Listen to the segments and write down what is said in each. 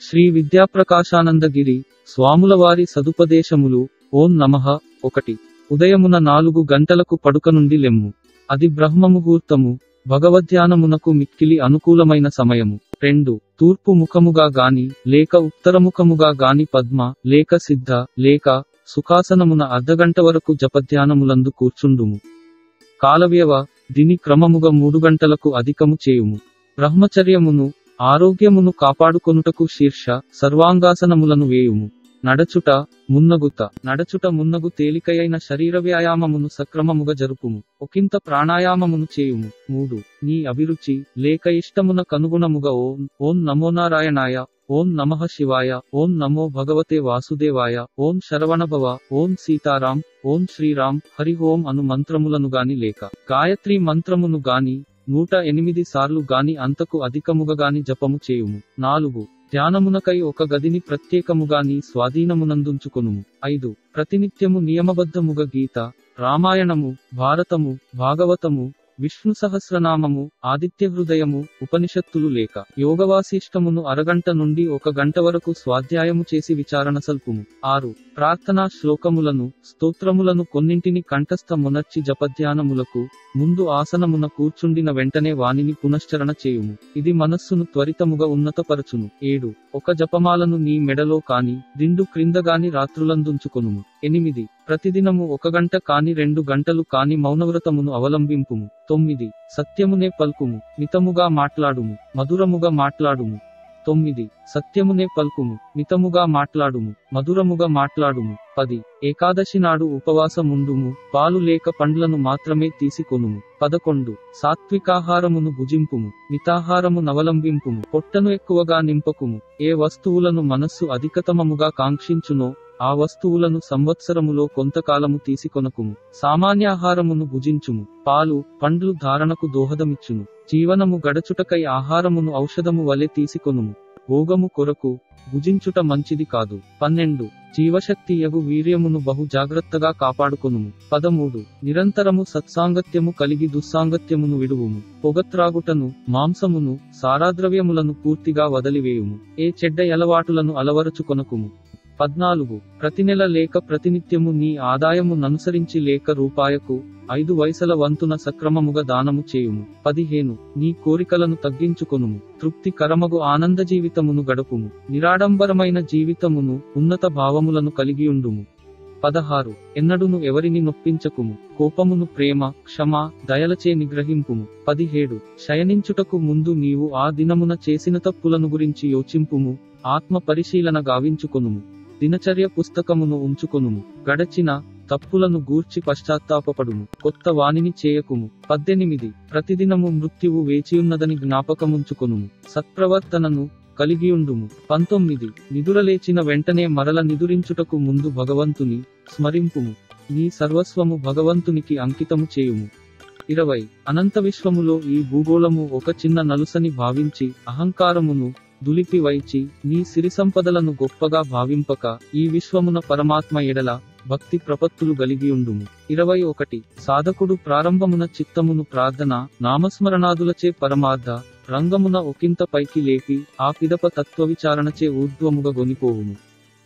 శ్రీ విద్యాప్రకాశానందగిరి స్వాములవారి సదుపదేశములు ఓం నమః ఒకటి ఉదయమున నాలుగు గంటలకు పడుక నుండి లెమ్ము అది బ్రహ్మముహూర్తము భగవద్ధ్యానమునకు మిక్కిలి అనుకూలమైన సమయము రెండు తూర్పు ముఖముగా గాని లేక ఉత్తరముఖముగా గాని పద్మ లేక సిద్ధ లేక సుఖాసనమున అర్ధగంట వరకు జపధ్యానములందు కూర్చుండుము కాలవ్యవ దిని క్రమముగా మూడు గంటలకు అధికము చేయుము బ్రహ్మచర్యమును ఆరోగ్యమును కాపాడుకొనుటకు శీర్ష సర్వాంగాసనములను వేయుము నడచుట మున్నగుత నడచుట మున్నగు తేలికయైన శరీర వ్యాయామమును సక్రమముగా జరుపుము ఒకంత ప్రాణాయామమును చేయుము మూడు నీ అభిరుచి లేక ఇష్టమున కనుగుణముగా ఓం ఓం నమో నారాయణాయ ఓం నమః శివాయ ఓం నమో భగవతే వాసుదేవాయ ఓం శరవణభవ ఓం సీతారాం ఓం శ్రీరామ్ హరి ఓం అను మంత్రములను గాని లేక గాయత్రి మంత్రమును గాని నూట ఎనిమిది సార్లు గాని అంతకు అధికముగా గాని జపము చేయుము నాలుగు ధ్యానమునకై ఒక గదిని ప్రత్యేకముగాని స్వాధీనమునందుంచుకొనుము ఐదు ప్రతినిత్యము నియమబద్ధముగా గీత రామాయణము భారతము భాగవతము విష్ణు సహస్రనామము ఆదిత్య హృదయము ఉపనిషత్తులు లేక యోగవాసిష్టమును అరగంట నుండి ఒక గంట వరకు స్వాధ్యాయము చేసి విచారణ సల్పుము ఆరు ప్రార్థనా శ్లోకములను స్తోత్రములను కొన్నింటిని కంఠస్థ మునర్చి జపధ్యానములకు ముందు ఆసనమున కూర్చుండిన వెంటనే వానిని పునశ్చరణ చేయుము ఇది మనస్సును త్వరితముగా ఉన్నతపరచును ఏడు ఒక జపమాలను నీ మెడలో కాని దిండు క్రింద గాని రాత్రులందుంచుకొనుము ఎనిమిది ప్రతిదినము ఒక గంట కాని రెండు గంటలు కాని మౌనవ్రతమును అవలంబింపుము తొమ్మిది సత్యమునే పల్కుము మితముగా మాట్లాడుము మధురముగా మాట్లాడుము తొమ్మిది సత్యమునే పల్కుము మితముగా మాట్లాడుము మధురముగా మాట్లాడుము పది ఏకాదశి నాడు ఉపవాసముండుము పాలు లేక పండ్లను మాత్రమే తీసుకొనుము పదకొండు సాత్వికాహారమును భుజింపుము మితాహారము నవలంబింపుము పొట్టను ఎక్కువగా నింపకుము ఏ వస్తువులను మనస్సు అధికతమముగా కాంక్షించునో ఆ వస్తువులను సంవత్సరములో కొంతకాలము తీసుకొనకుము సామాన్యాహారమును భుజించుము పాలు పండ్లు ధారణకు దోహదమిచ్చును జీవనము గడచుటకై ఆహారమును ఔషధము వలె తీసుకొనుము భోగము కొరకు భుజించుట మంచిది కాదు పన్నెండు జీవశక్తి యగు వీర్యమును బహు జాగ్రత్తగా కాపాడుకొనుము పదమూడు నిరంతరము సత్సాంగత్యము కలిగి దుస్సాంగత్యమును విడువుము పొగత్రాగుటను మాంసమును సారాద్రవ్యములను పూర్తిగా వదిలివేయుము ఏ చెడ్డ అలవాటులను అలవరచుకొనకుము పద్నాలుగు ప్రతి నెల లేక ప్రతినిత్యము నీ ఆదాయము ననుసరించి లేక రూపాయకు ఐదు వయసల వంతున సక్రమముగా దానము చేయుము పదిహేను నీ కోరికలను తగ్గించుకొనుము తృప్తి కరమగు ఆనంద జీవితమును గడుపుము నిరాడంబరమైన జీవితమును ఉన్నత భావములను కలిగియుండుము పదహారు ఎన్నడును ఎవరిని నొప్పించకుము కోపమును ప్రేమ క్షమ దయలచే నిగ్రహింపుము పదిహేడు శయనించుటకు ముందు నీవు ఆ దినమున చేసిన తప్పులను గురించి యోచింపుము ఆత్మ పరిశీలన గావించుకొనుము దినచర్య పుస్తకమును ఉంచుకొనుము గడచిన తప్పులను గూర్చి పశ్చాత్తాపపడుము కొత్త వాణిని చేయకుము పద్దెనిమిది ప్రతిదినము మృత్యువు వేచియున్నదని జ్ఞాపకముంచుకొనుము సత్ప్రవర్తనను కలిగియుండుము పంతొమ్మిది నిదురలేచిన వెంటనే మరల నిదురించుటకు ముందు భగవంతుని స్మరింపుము నీ సర్వస్వము భగవంతునికి అంకితము చేయుము ఇరవై అనంత విశ్వములో ఈ భూగోళము ఒక చిన్న నలుసని భావించి అహంకారమును దులిపి వైచి నీ సిరి సంపదలను గొప్పగా భావింపక ఈ విశ్వమున పరమాత్మ ఎడల భక్తి ప్రపత్తులు గలిగియుండుము ఇరవై ఒకటి సాధకుడు ప్రారంభమున చిత్తమును ప్రార్థన నామస్మరణాదులచే పరమార్థ రంగమున ఒకంత పైకి లేపి ఆ పిదప తత్వవిచారణచే ఊర్ధ్వముగా గొనిపోవును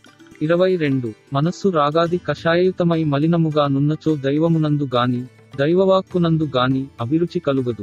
ఇరవై రెండు మనస్సు రాగాది కషాయయుతమై మలినముగా నున్నచో దైవమునందు గాని దైవవాక్కునందు గాని అభిరుచి కలుగదు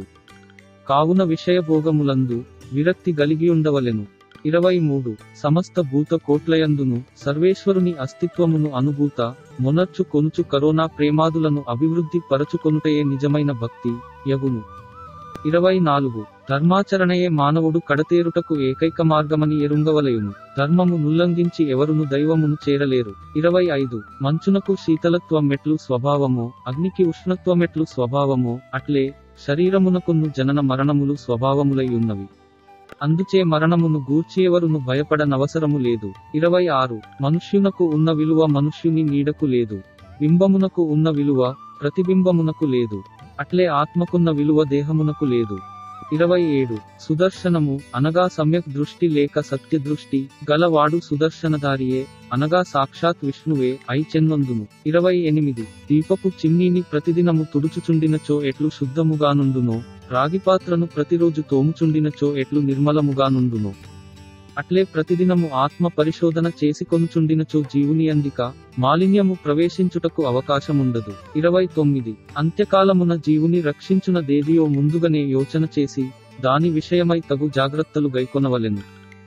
కావున విషయభోగములందు విరక్తి గలిగియుండవలెను ఇరవై మూడు సమస్త భూత కోట్లయందును సర్వేశ్వరుని అస్తిత్వమును అనుభూత మొనర్చు కొనుచు కరోనా ప్రేమాదులను అభివృద్ధి పరచుకొనుటయే నిజమైన భక్తి యగును ఇరవై నాలుగు ధర్మాచరణయే మానవుడు కడతేరుటకు ఏకైక మార్గమని ఎరుంగవలయును ధర్మము నుల్లంఘించి ఎవరును దైవమును చేరలేరు ఇరవై ఐదు మంచునకు శీతలత్వం మెట్లు స్వభావమో అగ్నికి ఉష్ణత్వమెట్లు స్వభావమో అట్లే శరీరమునకును జనన మరణములు స్వభావములై ఉన్నవి అందుచే మరణమును గూర్చి ఎవరును భయపడనవసరము లేదు ఇరవై ఆరు మనుష్యునకు ఉన్న విలువ మనుష్యుని నీడకు లేదు బింబమునకు ఉన్న విలువ ప్రతిబింబమునకు లేదు అట్లే ఆత్మకున్న విలువ దేహమునకు లేదు ఇరవై ఏడు సుదర్శనము అనగా సమ్యక్ దృష్టి లేక సత్య దృష్టి గలవాడు సుదర్శనధారియే అనగా సాక్షాత్ విష్ణువే ఐ చెన్నొందును ఇరవై ఎనిమిది దీపపు చిమ్నీని ప్రతిదినము తుడుచుచుండినచో ఎట్లు శుద్ధముగానుండునో రాగిపాత్రను ప్రతిరోజు తోముచుండినచో ఎట్లు నిర్మలముగానుండునో అట్లే ప్రతిదినము ఆత్మ పరిశోధన చేసికొనుచుండినచో జీవుని అందిక మాలిన్యము ప్రవేశించుటకు అవకాశముండదు ఇరవై తొమ్మిది అంత్యకాలమున జీవుని రక్షించున దేదియో ముందుగానే యోచన చేసి దాని విషయమై తగు జాగ్రత్తలు గైకొనవలెను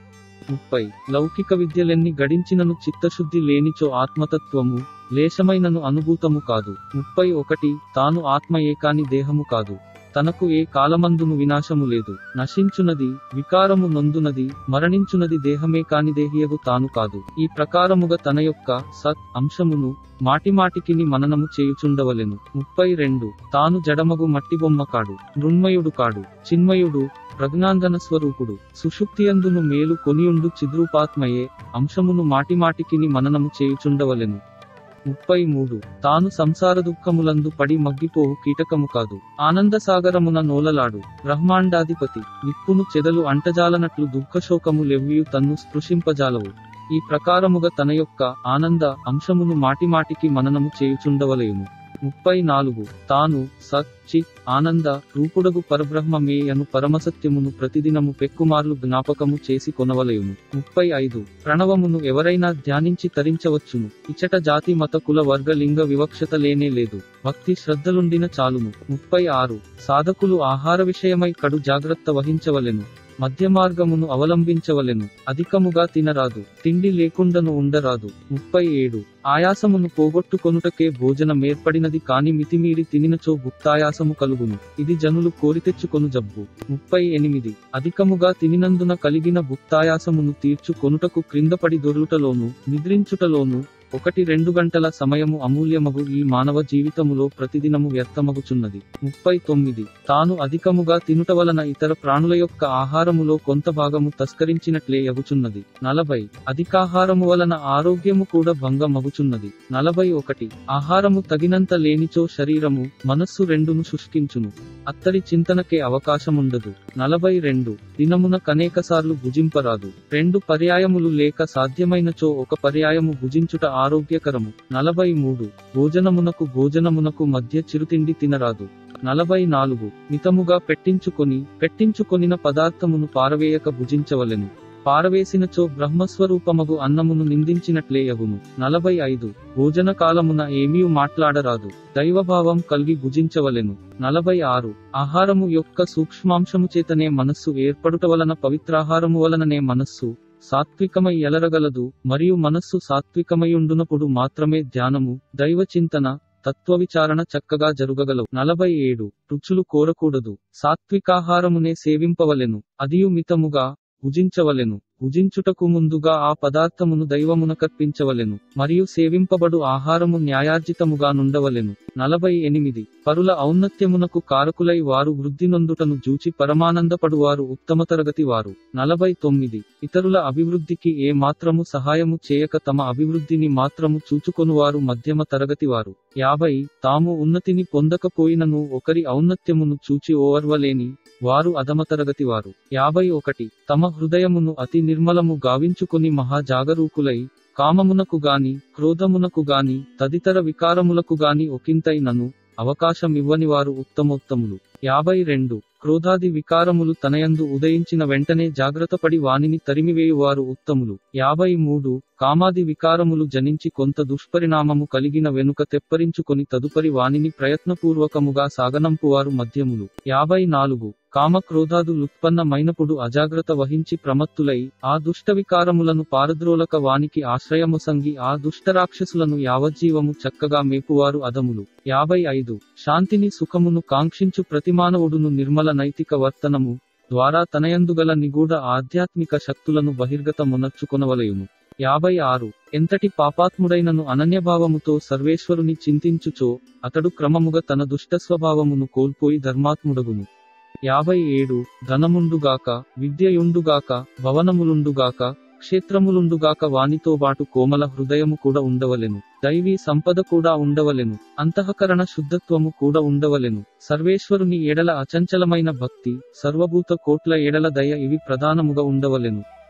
ముప్పై లౌకిక విద్యలెన్ని గడించినను చిత్తశుద్ధి లేనిచో ఆత్మతత్వము లేశమైనను అనుభూతము కాదు ముప్పై ఒకటి తాను ఆత్మయే కాని దేహము కాదు తనకు ఏ కాలమందును వినాశము లేదు నశించునది వికారము నొందునది మరణించునది దేహమే కాని దేహియగు తాను కాదు ఈ ప్రకారముగా తన యొక్క సత్ అంశమును మాటిమాటికిని మననము చేయుచుండవలెను ముప్పై రెండు తాను జడమగు మట్టి బొమ్మ కాడు మృన్మయుడు కాడు చిన్మయుడు ప్రజ్ఞాంగన స్వరూపుడు సుషుప్తియందును మేలు కొనియుండు చిద్రూపాత్మయే అంశమును మాటిమాటికిని మననము చేయుచుండవలెను ముప్పై మూడు తాను సంసార దుఃఖములందు పడి మగ్గిపోవు కీటకము కాదు ఆనంద సాగరమున నోలలాడు బ్రహ్మాండాధిపతి నిప్పును చెదలు అంటజాలనట్లు దుఃఖశోకము లెవ్వియు తన్ను స్పృశింపజాలవు ఈ ప్రకారముగా తన యొక్క ఆనంద అంశమును మాటిమాటికి మననము చేయుచుండవలయును ముప్పై నాలుగు తాను సత్ చిత్ ఆనంద రూపుడగు పరబ్రహ్మమే అను పరమసత్యమును ప్రతిదినము పెక్కుమార్లు జ్ఞాపకము చేసి కొనవలయును ముప్పై ఐదు ప్రణవమును ఎవరైనా ధ్యానించి తరించవచ్చును ఇచట జాతి మత కుల వర్గ లింగ వివక్షత లేనే లేదు భక్తి శ్రద్ధలుండిన చాలును ముప్పై ఆరు సాధకులు ఆహార విషయమై కడు జాగ్రత్త వహించవలెను మధ్య మార్గమును అవలంబించవలెను అధికముగా తినరాదు తిండి లేకుండను ఉండరాదు ముప్పై ఏడు ఆయాసమును పోగొట్టుకొనుటకే భోజనమేర్పడినది కాని మితిమీరి తినినచో భుక్తాయాసము కలుగును ఇది జనులు కోరితెచ్చుకొను జబ్బు ముప్పై ఎనిమిది అధికముగా తినినందున కలిగిన భుక్తాయాసమును తీర్చు కొనుటకు క్రిందపడి దొర్లుటలోను నిద్రించుటలోను ఒకటి రెండు గంటల సమయము అమూల్యమగు ఈ మానవ జీవితములో ప్రతిదినము వ్యర్థమగుచున్నది ముప్పై తొమ్మిది తాను అధికముగా తినుట వలన ఇతర ప్రాణుల యొక్క ఆహారములో కొంత భాగము తస్కరించినట్లే యగుచున్నది నలభై అధికాహారము వలన ఆరోగ్యము కూడా భంగమగుచున్నది నలభై ఒకటి ఆహారము తగినంత లేనిచో శరీరము మనస్సు రెండును శుష్కించును అత్తడి చింతనకే అవకాశముండదు నలభై రెండు దినమున కనేకసార్లు భుజింపరాదు రెండు పర్యాయములు లేక సాధ్యమైనచో ఒక పర్యాయము భుజించుట ఆరోగ్యకరము నలభై మూడు భోజనమునకు భోజనమునకు మధ్య చిరుతిండి తినరాదు నలభై నాలుగు మితముగా పెట్టించుకొని పెట్టించుకొనిన పదార్థమును పారవేయక భుజించవలెను పారవేసినచో బ్రహ్మస్వరూపమగు అన్నమును నిందించినట్లే యగును నలభై ఐదు భోజన కాలమున ఏమీ మాట్లాడరాదు దైవభావం కలిగి భుజించవలెను నలభై ఆరు ఆహారము యొక్క సూక్ష్మాంశము చేతనే మనస్సు ఏర్పడుట వలన పవిత్రాహారము వలననే మనస్సు సాత్వికమై ఎలరగలదు మరియు మనస్సు సాత్వికమయుండునప్పుడు మాత్రమే ధ్యానము దైవ చింతన తత్వ విచారణ చక్కగా జరుగగలవు నలభై ఏడు రుచులు కోరకూడదు సాత్వికాహారమునే సేవింపవలెను అదియు మితముగా భుజించవలెను భుజించుటకు ముందుగా ఆ పదార్థమును దైవమునకర్పించవలెను మరియు సేవింపబడు ఆహారము న్యాయార్జితముగా నుండవలెను నలభై ఎనిమిది పరుల ఔన్నత్యమునకు కారకులై వారు వృద్ధి నొందుటను జూచి పరమానందపడువారు ఉత్తమ తరగతి వారు నలభై తొమ్మిది ఇతరుల అభివృద్ధికి ఏ మాత్రము సహాయము చేయక తమ అభివృద్ధిని మాత్రము చూచుకొనువారు మధ్యమ తరగతి వారు యాభై తాము ఉన్నతిని పొందకపోయినను ఒకరి ఔన్నత్యమును చూచి ఓర్వలేని వారు అధమ తరగతి వారు యాభై ఒకటి తమ హృదయమును అతి నిర్మలము గావించుకొని మహా జాగరూకులై కామమునకు గాని క్రోధమునకు గాని తదితర వికారములకు గాని ఒకంతైనను అవకాశం ఇవ్వని వారు ఉత్తమోత్తములు యాభై రెండు క్రోధాది వికారములు తనయందు ఉదయించిన వెంటనే జాగ్రత్తపడి వానిని తరిమివేయువారు ఉత్తములు యాభై మూడు కామాది వికారములు జనించి కొంత దుష్పరిణామము కలిగిన వెనుక తెప్పరించుకొని తదుపరి వానిని ప్రయత్నపూర్వకముగా సాగనంపువారు మధ్యములు యాభై నాలుగు కామ క్రోధాదులుత్పన్నమైనప్పుడు అజాగ్రత్త వహించి ప్రమత్తులై ఆ దుష్ట వికారములను పారద్రోలక వానికి ఆశ్రయముసంగి ఆ దుష్టరాక్షసులను యావజ్జీవము చక్కగా మేపువారు అదములు యాభై ఐదు శాంతిని సుఖమును కాంక్షించు ప్రతిమానవుడును నిర్మల నైతిక వర్తనము ద్వారా తనయందుగల నిగూఢ ఆధ్యాత్మిక శక్తులను బహిర్గతమునర్చుకొనవలయును యాభై ఆరు ఎంతటి పాపాత్ముడైనను అనన్యభావముతో సర్వేశ్వరుని చింతించుచో అతడు క్రమముగా తన దుష్ట స్వభావమును కోల్పోయి ధర్మాత్ముడగును యాభై ఏడు ధనముండుగాక విద్యయుండుగాక భవనములుండుగాక క్షేత్రములుండుగాక వానితో బాటు కోమల హృదయము కూడా ఉండవలెను దైవీ సంపద కూడా ఉండవలెను అంతఃకరణ శుద్ధత్వము కూడా ఉండవలెను సర్వేశ్వరుని ఎడల అచంచలమైన భక్తి సర్వభూత కోట్ల ఎడల దయ ఇవి ప్రధానముగా ఉండవలెను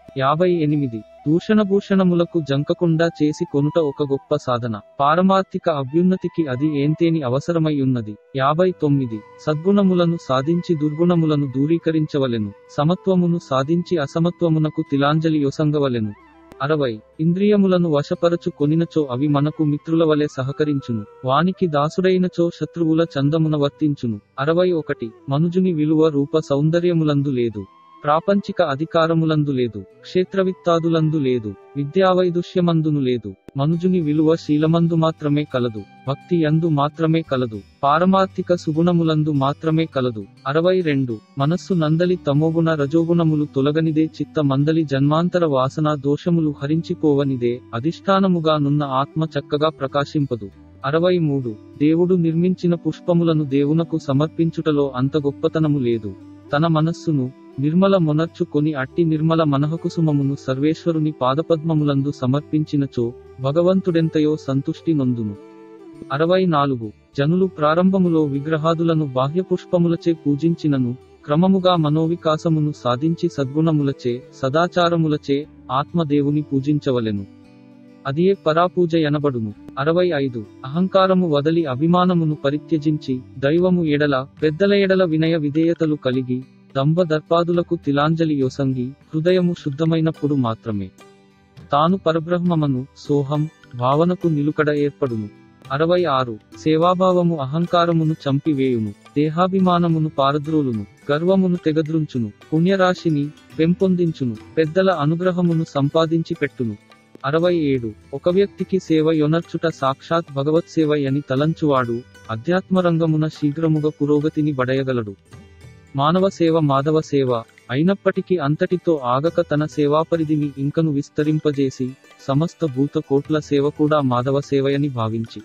యాభై ఎనిమిది దూషణభూషణములకు జంకకుండా చేసి కొనుట ఒక గొప్ప సాధన పారమార్థిక అభ్యున్నతికి అది ఏంతేని అవసరమై ఉన్నది యాభై తొమ్మిది సద్గుణములను సాధించి దుర్గుణములను దూరీకరించవలెను సమత్వమును సాధించి అసమత్వమునకు తిలాంజలి యొసంగవలెను అరవై ఇంద్రియములను వశపరచు కొనినచో అవి మనకు మిత్రుల వలె సహకరించును వానికి దాసుడైనచో శత్రువుల చందమున వర్తించును అరవై ఒకటి మనుజుని విలువ రూప సౌందర్యములందు లేదు ప్రాపంచిక అధికారములందు లేదు క్షేత్రవిత్తాదులందు లేదు విద్యావైదుష్యమందును లేదు మనుజుని విలువ శీలమందు మాత్రమే కలదు భక్తి యందు మాత్రమే కలదు పారమార్థిక సుగుణములందు మాత్రమే కలదు అరవై రెండు మనస్సు నందలి తమోగుణ రజోగుణములు తొలగనిదే చిత్త మందలి జన్మాంతర వాసన దోషములు హరించిపోవనిదే అధిష్టానముగా నున్న ఆత్మ చక్కగా ప్రకాశింపదు అరవై మూడు దేవుడు నిర్మించిన పుష్పములను దేవునకు సమర్పించుటలో అంత గొప్పతనము లేదు తన మనస్సును నిర్మల మొనర్చుకొని అట్టి నిర్మల మనహకుసుమమును సర్వేశ్వరుని పాదపద్మములందు సమర్పించినచో భగవంతుడెంతయో సంతుష్టి నొందును అరవై నాలుగు జనులు ప్రారంభములో విగ్రహాదులను బాహ్య పుష్పములచే పూజించినను క్రమముగా మనోవికాసమును సాధించి సద్గుణములచే సదాచారములచే ఆత్మదేవుని పూజించవలెను అదియే పరాపూజ ఎనబడును అరవై ఐదు అహంకారము వదలి అభిమానమును పరిత్యజించి దైవము ఎడల పెద్దల ఎడల వినయ విధేయతలు కలిగి దంభ దర్పాదులకు తిలాంజలి యోసంగి హృదయము శుద్ధమైనప్పుడు మాత్రమే తాను పరబ్రహ్మమను సోహం భావనకు నిలుకడ ఏర్పడును అరవై ఆరు సేవాభావము అహంకారమును చంపివేయును దేహాభిమానమును పారద్రోలును గర్వమును తెగద్రుంచును పుణ్యరాశిని పెంపొందించును పెద్దల అనుగ్రహమును సంపాదించి పెట్టును అరవై ఏడు ఒక వ్యక్తికి సేవ యొనర్చుట సాక్షాత్ భగవత్ సేవ అని తలంచువాడు అధ్యాత్మరంగమున శీఘ్రముగా పురోగతిని బడయగలడు మానవ సేవ మాధవ సేవ అయినప్పటికీ అంతటితో ఆగక తన సేవాపరిధిని ఇంకను విస్తరింపజేసి సమస్త భూత కోట్ల సేవ కూడా మాధవ సేవయని భావించి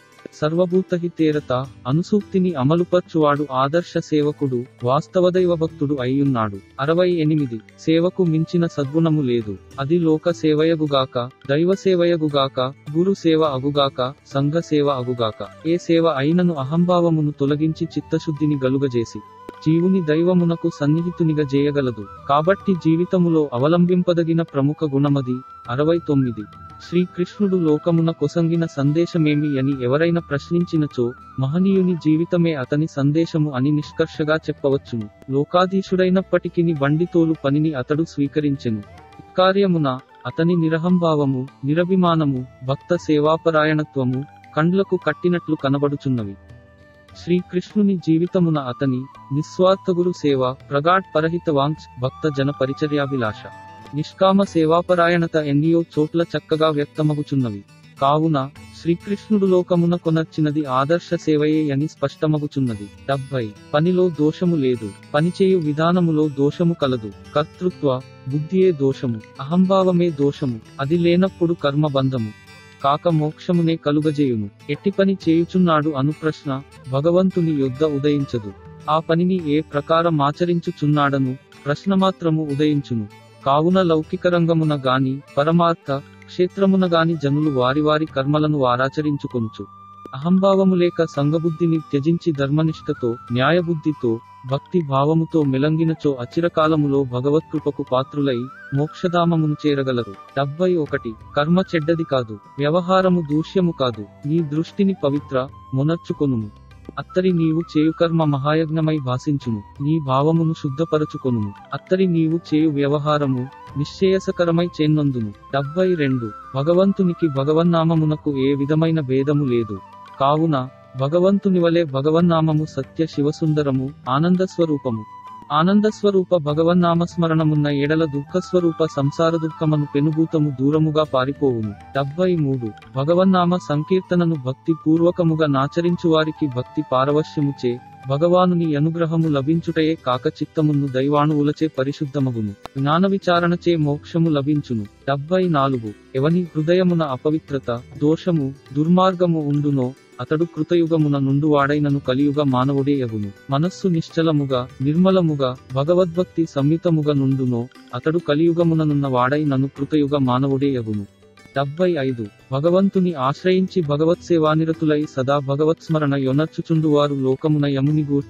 సర్వభూతహితేరత అనుసూక్తిని అమలుపర్చువాడు ఆదర్శ సేవకుడు వాస్తవదైవ భక్తుడు అయ్యున్నాడు అరవై ఎనిమిది సేవకు మించిన సద్గుణము లేదు అది లోక సేవయగుగాక దైవ సేవయగుగాక గురు సేవ అగుగాక సంఘ సేవ అగుగాక ఏ సేవ అయినను అహంభావమును తొలగించి చిత్తశుద్ధిని గలుగజేసి జీవుని దైవమునకు సన్నిహితునిగా చేయగలదు కాబట్టి జీవితములో అవలంబింపదగిన ప్రముఖ గుణమది అరవై తొమ్మిది శ్రీకృష్ణుడు లోకమున కొసంగిన సందేశమేమి అని ఎవరైనా ప్రశ్నించినచో మహనీయుని జీవితమే అతని సందేశము అని నిష్కర్షగా చెప్పవచ్చును లోకాధీశుడైనప్పటికిని బండితోలు పనిని అతడు స్వీకరించెను కార్యమున అతని నిరహంభావము నిరభిమానము భక్త సేవాపరాయణత్వము కండ్లకు కట్టినట్లు కనబడుచున్నవి శ్రీకృష్ణుని జీవితమున అతని నిస్వార్థగురు సేవ ప్రగాఢ్ పరహిత వాంఛ్ భక్త జన పరిచర్యాభిలాష నిష్కామ సేవాపరాయణత ఎన్నియో చోట్ల చక్కగా వ్యక్తమగుచున్నవి కావున శ్రీకృష్ణుడు లోకమున కొనర్చినది ఆదర్శ సేవయే అని స్పష్టమగుచున్నది డెబ్బై పనిలో దోషము లేదు పనిచేయు విధానములో దోషము కలదు కర్తృత్వ బుద్ధియే దోషము అహంభావమే దోషము అది లేనప్పుడు కర్మబంధము కాక మోక్షమునే కలుగజేయును ఎట్టి పని చేయుచున్నాడు అను ప్రశ్న భగవంతుని యొద్ద ఉదయించదు ఆ పనిని ఏ ప్రకారం ఆచరించుచున్నాడను ప్రశ్న మాత్రము ఉదయించును కావున లౌకిక రంగమున గాని పరమార్థ క్షేత్రమున గాని జనులు వారి వారి కర్మలను వారాచరించుకొనుచు అహంభావము లేక సంగబుద్ధిని త్యజించి ధర్మనిష్టతో న్యాయబుద్ధితో భక్తి భావముతో మెలంగినచో అచిరకాలములో భగవత్కృపకు పాత్రులై మోక్షధామమును చేరగలరు డెబ్బై ఒకటి కర్మ చెడ్డది కాదు వ్యవహారము దూష్యము కాదు నీ దృష్టిని పవిత్ర మొనర్చుకొనుము అత్తరి నీవు చేయు కర్మ మహాయజ్ఞమై భాషించును నీ భావమును శుద్ధపరచుకొనుము అత్తరి నీవు చేయు వ్యవహారము నిశ్చేయసకరమై చేన్నొందును డెబ్బై రెండు భగవంతునికి భగవన్నామమునకు ఏ విధమైన భేదము లేదు కావున భగవంతుని వలె భగవన్నామము సత్య శివసుందరము ఆనందస్వరూపము ఆనందస్వరూప భగవన్నామస్మరణమున్న ఎడల దుఃఖస్వరూప సంసార దుఃఖమను పెనుభూతము దూరముగా పారిపోవును డెబ్బై మూడు భగవన్నామ సంకీర్తనను భక్తి పూర్వకముగా నాచరించు వారికి భక్తి పారవశ్యముచే భగవానుని అనుగ్రహము లభించుటయే కాక చిత్తమును దైవాణువులచే పరిశుద్ధమగును జ్ఞాన విచారణచే మోక్షము లభించును డెబ్బై నాలుగు ఎవని హృదయమున అపవిత్రత దోషము దుర్మార్గము ఉండునో అతడు కృతయుగమున నుండువాడైనను కలియుగ మానవుడే యగును మనస్సు నిశ్చలముగా నిర్మలముగా భగవద్భక్తి సంయుతముగా నుండునో అతడు కలియుగముననున్న వాడైనను కృతయుగ మానవుడే యగును డెబ్బై ఐదు భగవంతుని ఆశ్రయించి భగవత్సేవానిరతులై సదా భగవత్స్మరణ యొనర్చుచుండువారు లోకమున యముని గూర్చి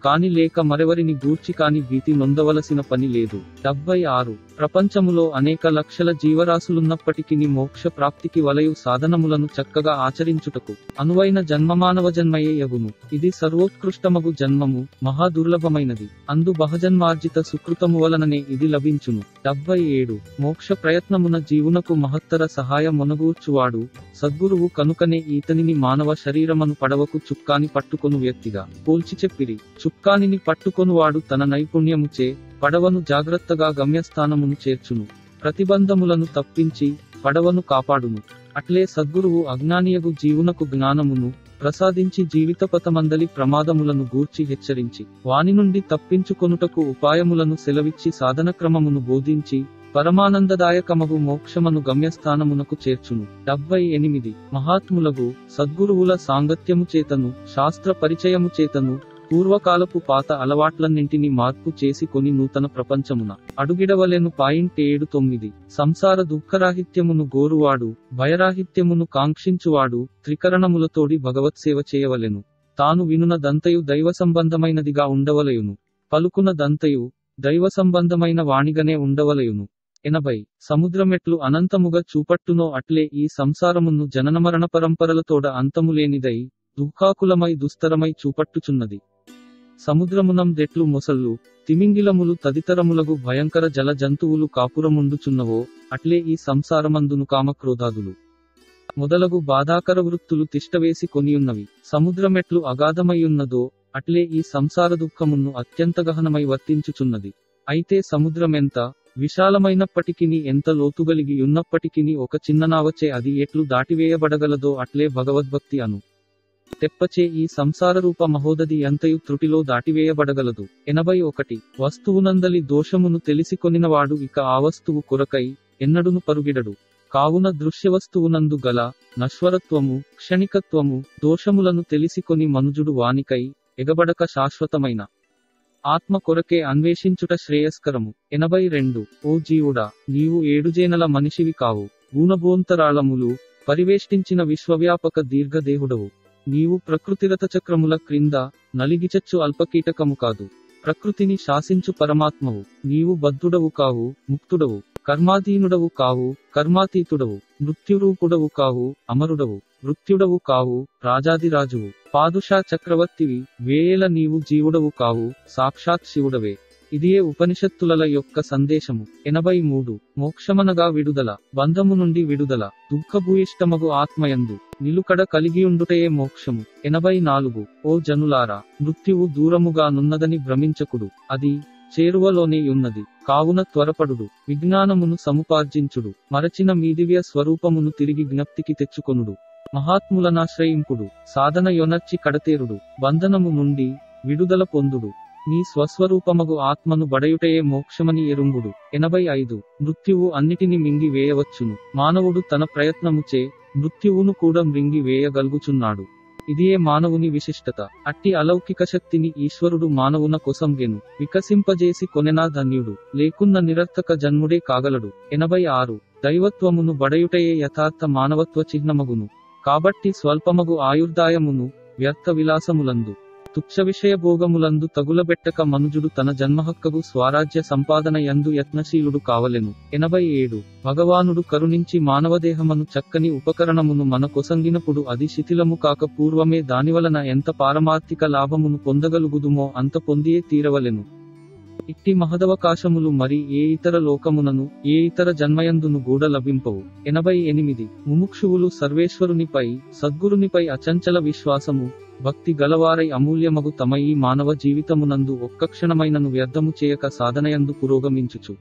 కాని లేక మరెవరిని గూర్చి కాని భీతి నొందవలసిన పని లేదు డెబ్బై ఆరు ప్రపంచములో అనేక లక్షల జీవరాశులున్నప్పటికీ మోక్ష ప్రాప్తికి వలయు సాధనములను చక్కగా ఆచరించుటకు అనువైన జన్మమానవ జన్మయే యగును ఇది సర్వోత్కృష్టమగు జన్మము మహాదుర్లభమైనది అందు బహజన్మార్జిత సుకృతము వలననే ఇది లభించును డెబ్బై ఏడు మోక్ష ప్రయత్నమున జీవునకు మహత్తర సహాయ మొనగూర్చువాడు సద్గురువు కనుకనే ఈతనిని మానవ శరీరమను పడవకు చుక్కాని పట్టుకొను వ్యక్తిగా పోల్చి చెప్పిరి చుక్కానిని పట్టుకొనువాడు తన నైపుణ్యముచే పడవను జాగ్రత్తగా గమ్యస్థానమును చేర్చును ప్రతిబంధములను తప్పించి పడవను కాపాడును అట్లే సద్గురువు అజ్ఞానియగు జీవునకు జ్ఞానమును ప్రసాదించి జీవితపథమందలి ప్రమాదములను గూర్చి హెచ్చరించి వాని నుండి తప్పించుకొనుటకు ఉపాయములను సెలవిచ్చి సాధనక్రమమును బోధించి పరమానందదాయకమగు మోక్షమను గమ్యస్థానమునకు చేర్చును డెబ్బై ఎనిమిది మహాత్ములగు సద్గురువుల సాంగత్యము చేతను శాస్త్ర పరిచయము చేతను పూర్వకాలపు పాత అలవాట్లన్నింటినీ మార్పు చేసి కొని నూతన ప్రపంచమున అడుగిడవలెను పాయింట్ ఏడు తొమ్మిది సంసార దుఃఖరాహిత్యమును గోరువాడు భయరాహిత్యమును కాంక్షించువాడు త్రికరణములతోడి భగవత్సేవ చేయవలెను తాను వినున దంతయు దైవ సంబంధమైనదిగా ఉండవలయును పలుకున దంతయు దైవ సంబంధమైన వాణిగనే ఉండవలయును ఎనభై సముద్రమెట్లు అనంతముగా చూపట్టునో అట్లే ఈ సంసారమును జననమరణ పరంపరలతోడ అంతములేనిదై దుఃఖాకులమై దుస్తరమై చూపట్టుచున్నది సముద్రమునం దెట్లు మొసళ్ళు తిమింగిలములు తదితరములగు భయంకర జల జంతువులు కాపురముండుచున్నవో అట్లే ఈ సంసారమందును కామక్రోధాదులు మొదలగు బాధాకర వృత్తులు తిష్టవేసి కొనియున్నవి సముద్రమెట్లు అగాధమయ్యున్నదో అట్లే ఈ సంసార దుఃఖమును అత్యంత గహనమై వర్తించుచున్నది అయితే సముద్రమెంత విశాలమైనప్పటికిని ఎంత లోతుగలిగి ఉన్నప్పటికిని ఒక చిన్ననావచే అది ఎట్లు దాటివేయబడగలదో అట్లే భగవద్భక్తి అను తెప్పచే ఈ సంసార రూప మహోదది అంతయు త్రుటిలో దాటివేయబడగలదు ఎనభై ఒకటి వస్తువునందలి దోషమును తెలిసికొనినవాడు ఇక ఆ వస్తువు కొరకై ఎన్నడును పరుగిడడు కావున దృశ్యవస్తువునందు గల నశ్వరత్వము క్షణికత్వము దోషములను తెలిసికొని మనుజుడు వానికై ఎగబడక శాశ్వతమైన ఆత్మ కొరకే అన్వేషించుట శ్రేయస్కరము ఎనభై రెండు ఓ జీవుడా నీవు ఏడుజేనల మనిషివి కావు గూణభోంతరాళములు పరివేష్టించిన విశ్వవ్యాపక దీర్ఘదేహుడవు నీవు ప్రకృతిరత చక్రముల క్రింద నలిగిచచ్చు అల్పకీటకము కాదు ప్రకృతిని శాసించు పరమాత్మవు నీవు బద్ధుడవు కావు ముక్తుడవు కర్మాధీనుడవు కావు కర్మాతీతుడవు మృత్యురూపుడవు కావు అమరుడవు మృత్యుడవు కావు రాజాదిరాజువు పాదుషా చక్రవర్తివి వేయేల నీవు జీవుడవు కావు సాక్షాత్ శివుడవే ఇదియే ఉపనిషత్తుల యొక్క సందేశము ఎనభై మూడు మోక్షమనగా విడుదల బంధము నుండి విడుదల దుఃఖభూయిష్టమగు ఆత్మయందు నిలుకడ కలిగియుండుటయే మోక్షము ఎనభై నాలుగు ఓ జనులారా మృత్యువు దూరముగా నున్నదని భ్రమించకుడు అది చేరువలోనే ఉన్నది కావున త్వరపడుడు విజ్ఞానమును సముపార్జించుడు మరచిన మీ దివ్య స్వరూపమును తిరిగి జ్ఞప్తికి తెచ్చుకొనుడు మహాత్ములనాశ్రయింపుడు సాధన యొనర్చి కడతేరుడు బంధనము నుండి విడుదల పొందుడు నీ స్వస్వరూపమగు ఆత్మను బడయుటయే మోక్షమని ఎరుంగుడు ఎనభై ఐదు మృత్యువు అన్నిటిని మింగి వేయవచ్చును మానవుడు తన ప్రయత్నముచే మృత్యువును కూడా మృంగి వేయగలుగుచున్నాడు ఇదియే మానవుని విశిష్టత అట్టి అలౌకిక శక్తిని ఈశ్వరుడు మానవున కొసంగెను వికసింపజేసి కొనెనా ధన్యుడు లేకున్న నిరర్థక జన్ముడే కాగలడు ఎనభై ఆరు దైవత్వమును బడయుటయే యథార్థ మానవత్వ చిహ్నమగును కాబట్టి స్వల్పమగు ఆయుర్దాయమును వ్యర్థ విలాసములందు తుచ్చ విషయ భోగములందు తగులబెట్టక మనుజుడు తన జన్మహక్కగు స్వరాజ్య సంపాదన యందు యత్నశీలుడు కావలెను ఎనభై ఏడు భగవానుడు కరుణించి మానవదేహమను చక్కని ఉపకరణమును మన కొసంగినప్పుడు అది శిథిలము కాక పూర్వమే దానివలన ఎంత పారమార్థిక లాభమును పొందగలుగుదుమో అంత పొందియే తీరవలెను ఇట్టి మహదవకాశములు మరి ఏ ఇతర లోకమునను ఏ ఇతర జన్మయందును గూడ లభింపవు ఎనభై ఎనిమిది ముముక్షువులు సర్వేశ్వరునిపై సద్గురునిపై అచంచల విశ్వాసము భక్తి గలవారై అమూల్యమగు తమ ఈ మానవ జీవితమునందు ఒక్క క్షణమైనను వ్యర్థము చేయక సాధనయందు పురోగమించుచు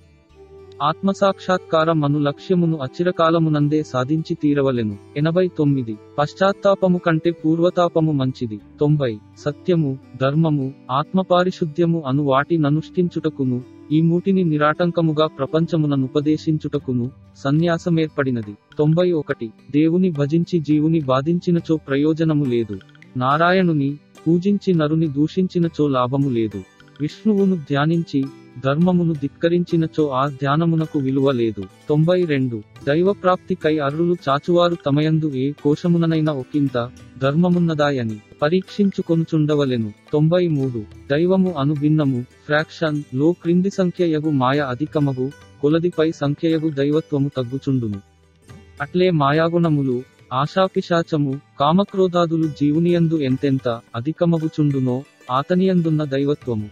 ఆత్మసాక్షాత్కారం అను లక్ష్యమును అచిరకాలమునందే సాధించి తీరవలెను ఎనభై తొమ్మిది పశ్చాత్తాపము కంటే పూర్వతాపము మంచిది తొంభై సత్యము ధర్మము ఆత్మపారిశుద్ధ్యము అను వాటి ననుష్ఠించుటకును ఈ మూటిని నిరాటంకముగా ప్రపంచముననుపదేశించుటకును సన్యాసమేర్పడినది తొంభై ఒకటి దేవుని భజించి జీవుని బాధించినచో ప్రయోజనము లేదు నారాయణుని పూజించి నరుని దూషించినచో లాభము లేదు విష్ణువును ధ్యానించి ధర్మమును ధిక్కరించినచో ఆ ధ్యానమునకు విలువ లేదు తొంభై రెండు దైవ ప్రాప్తికై అర్రులు చాచువారు తమయందు ఏ కోశముననైనా ఒకంత ధర్మమున్నదాయని పరీక్షించుకొనుచుండవలెను తొంభై మూడు దైవము అను భిన్నము ఫ్రాక్షన్ లో క్రింది సంఖ్యయగు మాయ అధికమగు కొలదిపై సంఖ్యయగు దైవత్వము తగ్గుచుండును అట్లే మాయాగుణములు ఆశాపిశాచము కామక్రోధాదులు జీవునియందు ఎంతెంత అధికమగుచుండునో ఆతనియందున్న దైవత్వము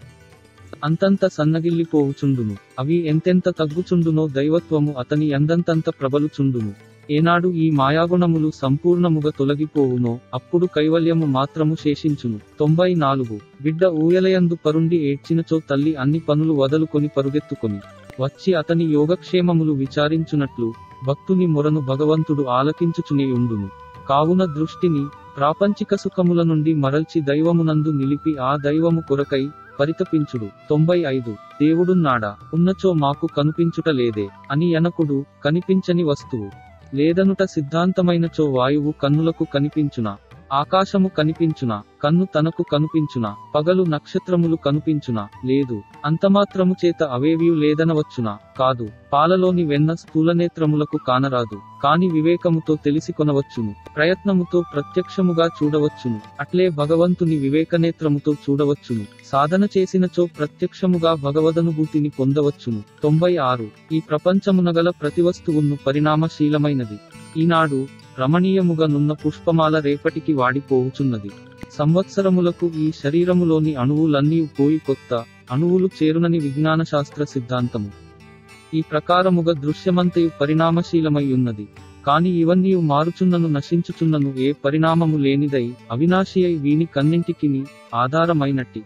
అంతంత సన్నగిల్లిపోవుచుండును అవి ఎంతెంత తగ్గుచుండునో దైవత్వము అతని ఎందంతంత ప్రబలుచుండును ఏనాడు ఈ మాయాగుణములు సంపూర్ణముగా తొలగిపోవునో అప్పుడు కైవల్యము మాత్రము శేషించును తొంభై నాలుగు బిడ్డ ఊయలయందు పరుండి ఏడ్చినచో తల్లి అన్ని పనులు వదలుకొని పరుగెత్తుకొని వచ్చి అతని యోగక్షేమములు విచారించునట్లు భక్తుని మొరను భగవంతుడు ఆలకించుచునే ఉండును కావున దృష్టిని ప్రాపంచిక సుఖముల నుండి మరల్చి దైవమునందు నిలిపి ఆ దైవము కొరకై పరితపించుడు తొంభై ఐదు దేవుడున్నాడా ఉన్నచో మాకు కనిపించుట లేదే అని ఎనకుడు కనిపించని వస్తువు లేదనుట సిద్ధాంతమైనచో వాయువు కన్నులకు కనిపించునా ఆకాశము కనిపించునా కన్ను తనకు కనిపించునా పగలు నక్షత్రములు కనిపించునా లేదు అంతమాత్రము చేత అవేవియు లేదనవచ్చునా కాదు పాలలోని వెన్న స్థూలనేత్రములకు కానరాదు కాని వివేకముతో తెలిసి కొనవచ్చును ప్రయత్నముతో ప్రత్యక్షముగా చూడవచ్చును అట్లే భగవంతుని వివేకనేత్రముతో చూడవచ్చును సాధన చేసినచో ప్రత్యక్షముగా భగవదనుభూతిని పొందవచ్చును తొంభై ఆరు ఈ ప్రపంచమునగల ప్రతి వస్తువును పరిణామశీలమైనది ఈనాడు రమణీయముగా నున్న పుష్పమాల రేపటికి వాడిపోవుచున్నది సంవత్సరములకు ఈ శరీరములోని అణువులన్నీ పోయి కొత్త అణువులు చేరునని విజ్ఞాన శాస్త్ర సిద్ధాంతము ఈ ప్రకారముగా దృశ్యమంతయు పరిణామశీలమై ఉన్నది కాని ఇవన్నీ మారుచున్నను నశించుచున్నను ఏ పరిణామము లేనిదై అవినాశి అయి వీని కన్నింటికిని ఆధారమైనట్టి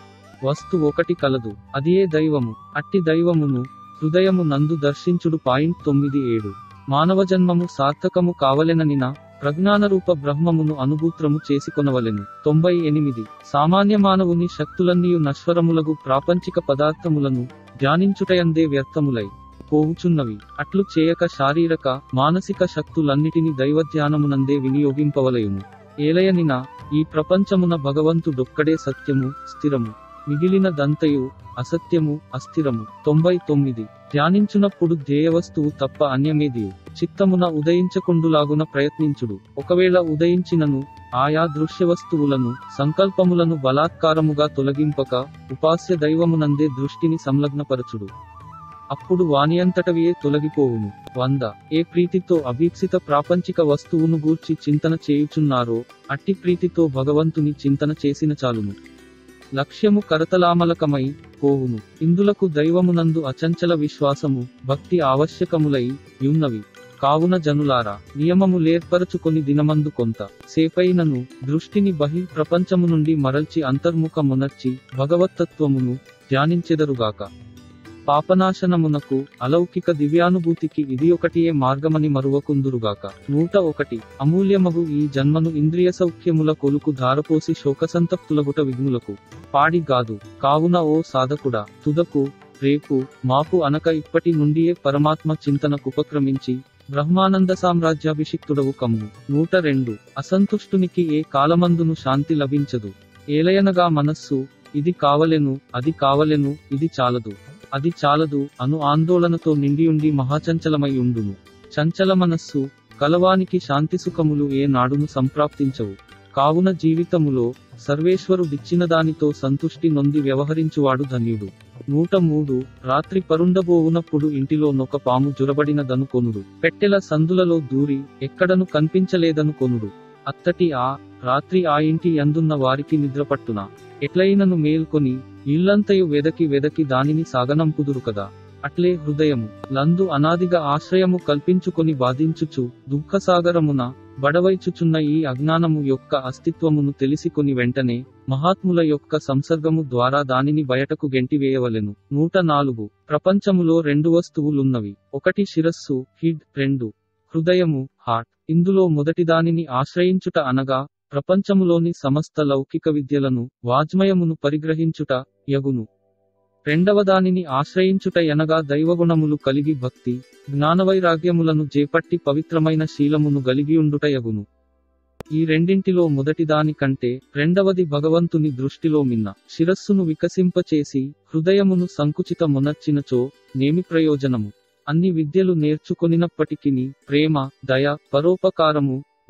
వస్తు ఒకటి కలదు అదియే దైవము అట్టి దైవమును హృదయము నందు దర్శించుడు పాయింట్ తొమ్మిది ఏడు మానవ జన్మము సార్థకము కావలెననిన ప్రజ్ఞానరూప బ్రహ్మమును అనుభూత్రము చేసుకొనవలెను తొంభై ఎనిమిది సామాన్య మానవుని శక్తులన్నీయు నశ్వరములగు ప్రాపంచిక పదార్థములను ధ్యానించుటయందే వ్యర్థములై పోవుచున్నవి అట్లు చేయక శారీరక మానసిక శక్తులన్నిటిని దైవధ్యానమునందే వినియోగింపవలయును ఏలయనిన ఈ ప్రపంచమున భగవంతుడొక్కడే సత్యము స్థిరము మిగిలిన దంతయు అసత్యము అస్థిరము తొంభై తొమ్మిది ధ్యానించునప్పుడు ధ్యేయవస్తువు తప్ప అన్యమేదియు చిత్తమున ఉదయించకుండులాగున ప్రయత్నించుడు ఒకవేళ ఉదయించినను ఆయా దృశ్య వస్తువులను సంకల్పములను బలాత్కారముగా తొలగింపక ఉపాస్య దైవమునందే దృష్టిని సంలగ్నపరచుడు అప్పుడు వానియంతటవియే తొలగిపోవును వంద ఏ ప్రీతితో అభీప్సిత ప్రాపంచిక వస్తువును గూర్చి చింతన చేయుచున్నారో అట్టి ప్రీతితో భగవంతుని చింతన చేసిన చాలును లక్ష్యము కరతలామలకమై పోవును ఇందులకు దైవమునందు అచంచల విశ్వాసము భక్తి ఆవశ్యకములై యున్నవి కావున జనులారా నియమము లేర్పరచుకొని దినమందు కొంత సేపైనను దృష్టిని బహి ప్రపంచము నుండి మరల్చి అంతర్ముఖమునర్చి భగవత్తత్వమును ధ్యానించెదరుగాక పాపనాశనమునకు అలౌకిక దివ్యానుభూతికి ఇది ఒకటియే మార్గమని మరువకుందురుగాక నూట ఒకటి అమూల్యమగు ఈ జన్మను ఇంద్రియ సౌఖ్యముల కొలుకు ధారపోసి శోకసంతప్తులగుట విఘ్నులకు పాడి గాదు కావున ఓ సాధకుడా తుదకు రేపు మాపు అనక ఇప్పటి నుండియే పరమాత్మ చింతనకుపక్రమించి బ్రహ్మానంద సామ్రాజ్యాభిషిక్తుడవు కమ్ము నూట రెండు అసంతుష్టునికి ఏ కాలమందును శాంతి లభించదు ఏలయనగా మనస్సు ఇది కావలెను అది కావలెను ఇది చాలదు అది చాలదు అను ఆందోళనతో నిండియుండి మహాచంచలమై ఉండును చంచల మనస్సు కలవానికి శాంతి సుఖములు ఏ నాడును సంప్రాప్తించవు కావున జీవితములో సర్వేశ్వరుడిచ్చిన దానితో సంతుష్టి నొంది వ్యవహరించువాడు ధన్యుడు నూట మూడు రాత్రి పరుండబోవునప్పుడు ఇంటిలో నొక పాము జురబడినదను కొనుడు పెట్టెల సందులలో దూరి ఎక్కడను కనిపించలేదను కొనుడు అత్తటి ఆ రాత్రి ఆ ఇంటి అందున్న వారికి నిద్రపట్టున ఎట్లయినను మేల్కొని ఇల్లంతయు వెదకి వెదకి దానిని సాగనంపుదురు కదా అట్లే హృదయము లందు అనాదిగా ఆశ్రయము కల్పించుకొని బాధించుచు దుఃఖసాగరమున బడవైచుచున్న ఈ అజ్ఞానము యొక్క అస్తిత్వమును తెలిసికొని వెంటనే మహాత్ముల యొక్క సంసర్గము ద్వారా దానిని బయటకు గెంటివేయవలెను నూట నాలుగు ప్రపంచములో రెండు వస్తువులున్నవి ఒకటి శిరస్సు హిడ్ రెండు హృదయము హార్ట్ ఇందులో మొదటిదానిని ఆశ్రయించుట అనగా ప్రపంచములోని సమస్త లౌకిక విద్యలను వాజ్మయమును పరిగ్రహించుట యగును రెండవదానిని ఆశ్రయించుట ఎనగా దైవగుణములు కలిగి భక్తి జ్ఞానవైరాగ్యములను చేపట్టి పవిత్రమైన శీలమును గలిగియుండుట యగును ఈ రెండింటిలో మొదటిదాని కంటే రెండవది భగవంతుని దృష్టిలో మిన్న శిరస్సును వికసింపచేసి హృదయమును సంకుచిత మునర్చినచో నేమి ప్రయోజనము అన్ని విద్యలు నేర్చుకొనినప్పటికిని ప్రేమ దయ పరోపకారము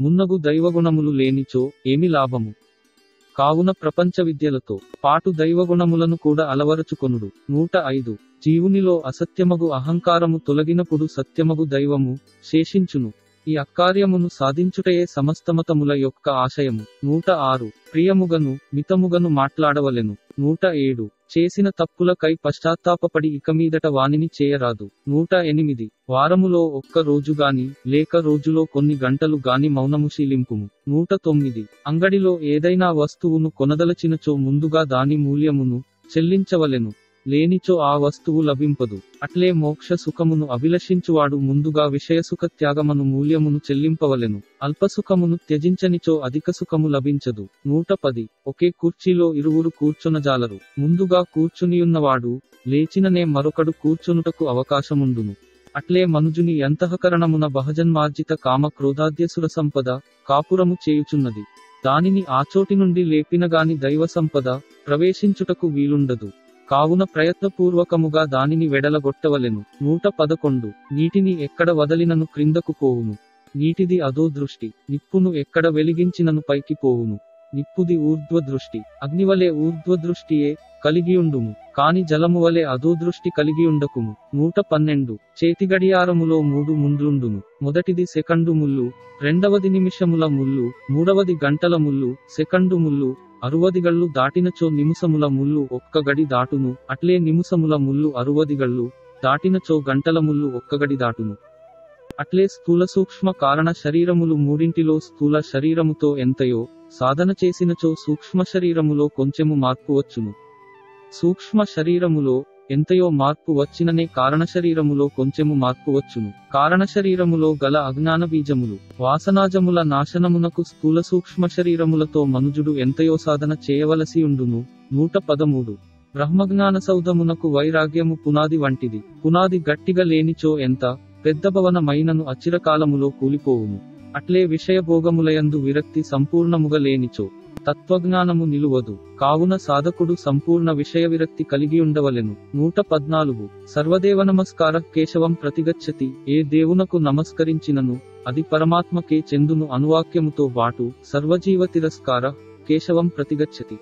మున్నగు దైవగుణములు లేనిచో ఏమి లాభము కావున ప్రపంచ విద్యలతో పాటు దైవగుణములను కూడా అలవరచుకొనుడు నూట ఐదు జీవునిలో అసత్యమగు అహంకారము తొలగినప్పుడు సత్యమగు దైవము శేషించును ఈ అక్కార్యమును సాధించుటయే సమస్తమతముల యొక్క ఆశయము నూట ఆరు ప్రియముగను మితముగను మాట్లాడవలెను నూట ఏడు చేసిన తప్పులకై పశ్చాత్తాపపడి ఇక మీదట వానిని చేయరాదు నూట ఎనిమిది వారములో ఒక్క రోజు గాని లేక రోజులో కొన్ని గంటలు గాని మౌనము శీలింపుము నూట తొమ్మిది అంగడిలో ఏదైనా వస్తువును కొనదలచినచో ముందుగా దాని మూల్యమును చెల్లించవలెను లేనిచో ఆ వస్తువు లభింపదు అట్లే మోక్ష సుఖమును అభిలషించువాడు ముందుగా విషయసుఖ త్యాగమను మూల్యమును చెల్లింపవలెను అల్పసుఖమును త్యజించనిచో అధిక సుఖము లభించదు నూట పది ఒకే కుర్చీలో ఇరువురు కూర్చొనజాలరు ముందుగా కూర్చునియున్నవాడు లేచిననే మరొకడు కూర్చొనుటకు అవకాశముండును అట్లే మనుజుని అంతఃకరణమున బహజన్మార్జిత కామ క్రోధాద్యసుర సంపద కాపురము చేయుచున్నది దానిని ఆచోటి నుండి లేపినగాని దైవ సంపద ప్రవేశించుటకు వీలుండదు కావున ప్రయత్నపూర్వకముగా దానిని వెడలగొట్టవలెను నూట పదకొండు నీటిని ఎక్కడ వదలినను క్రిందకు పోవును నీటిది అదో దృష్టి నిప్పును ఎక్కడ వెలిగించినను పైకి పోవును నిప్పుది ఊర్ధ్వ దృష్టి అగ్నివలే ఊర్ధ్వ దృష్టియే కలిగియుండుము కాని జలము వలె అదో దృష్టి కలిగియుండకుము నూట పన్నెండు చేతి గడియారములో మూడు ముండ్లుండును మొదటిది సెకండు ముల్లు రెండవది నిమిషముల ముల్లు మూడవది గంటల ముల్లు సెకండు ముల్లు అరువదిగళ్ళు దాటినచో నిముసముల ముల్లు ఒక్క గడి దాటును అట్లే నిముసముల ముల్లు అరువదిగళ్ళు దాటినచో గంటల ముల్లు ఒక్క గడి దాటును అట్లే స్థూల సూక్ష్మ కారణ శరీరములు మూడింటిలో స్థూల శరీరముతో ఎంతయో సాధన చేసినచో సూక్ష్మ శరీరములో కొంచెము మార్పు వచ్చును సూక్ష్మ శరీరములో ఎంతయో మార్పు వచ్చిననే కారణ శరీరములో కొంచెము మార్పు వచ్చును కారణ శరీరములో గల అజ్ఞాన బీజములు వాసనాజముల నాశనమునకు స్థూల సూక్ష్మ శరీరములతో మనుజుడు ఎంతయో సాధన చేయవలసి ఉండును నూట పదమూడు బ్రహ్మజ్ఞాన సౌధమునకు వైరాగ్యము పునాది వంటిది పునాది గట్టిగా లేనిచో ఎంత పెద్ద భవనమైనను అచిరకాలములో కూలిపోవును అట్లే విషయభోగములయందు విరక్తి సంపూర్ణముగా లేనిచో తత్వజ్ఞానము నిలువదు కావున సాధకుడు సంపూర్ణ విషయ విరక్తి కలిగి ఉండవలెను నూట పద్నాలుగు సర్వదేవ నమస్కార కేశవం ప్రతిగచ్చతి ఏ దేవునకు నమస్కరించినను అది పరమాత్మకే చెందును అనువాక్యముతో బాటు సర్వజీవ తిరస్కార కేశవం ప్రతిగచ్చతి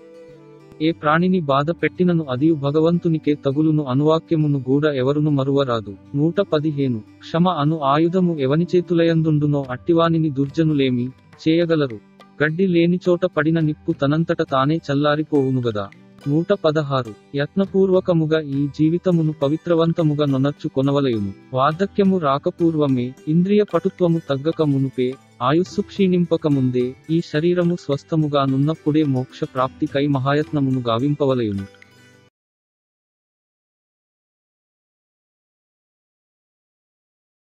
ఏ ప్రాణిని బాధ పెట్టినను అదియు భగవంతునికే తగులును అనువాక్యమును గూడ ఎవరును మరువరాదు నూట పదిహేను క్షమ అను ఆయుధము ఎవని చేతులయందుండునో అట్టివానిని దుర్జనులేమి చేయగలరు గడ్డి లేని చోట పడిన నిప్పు తనంతట తానే చల్లారిపోవునుగదా నూట పదహారు యత్నపూర్వకముగా ఈ జీవితమును పవిత్రవంతముగా నొనర్చు కొనవలయును వార్ధక్యము రాకపూర్వమే ఇంద్రియ పటుత్వము తగ్గక మునుపే ఆయుస్సు క్షీణింపక ముందే ఈ శరీరము స్వస్థముగా నున్నప్పుడే మోక్ష ప్రాప్తికై మహాయత్నమును గావింపవలయును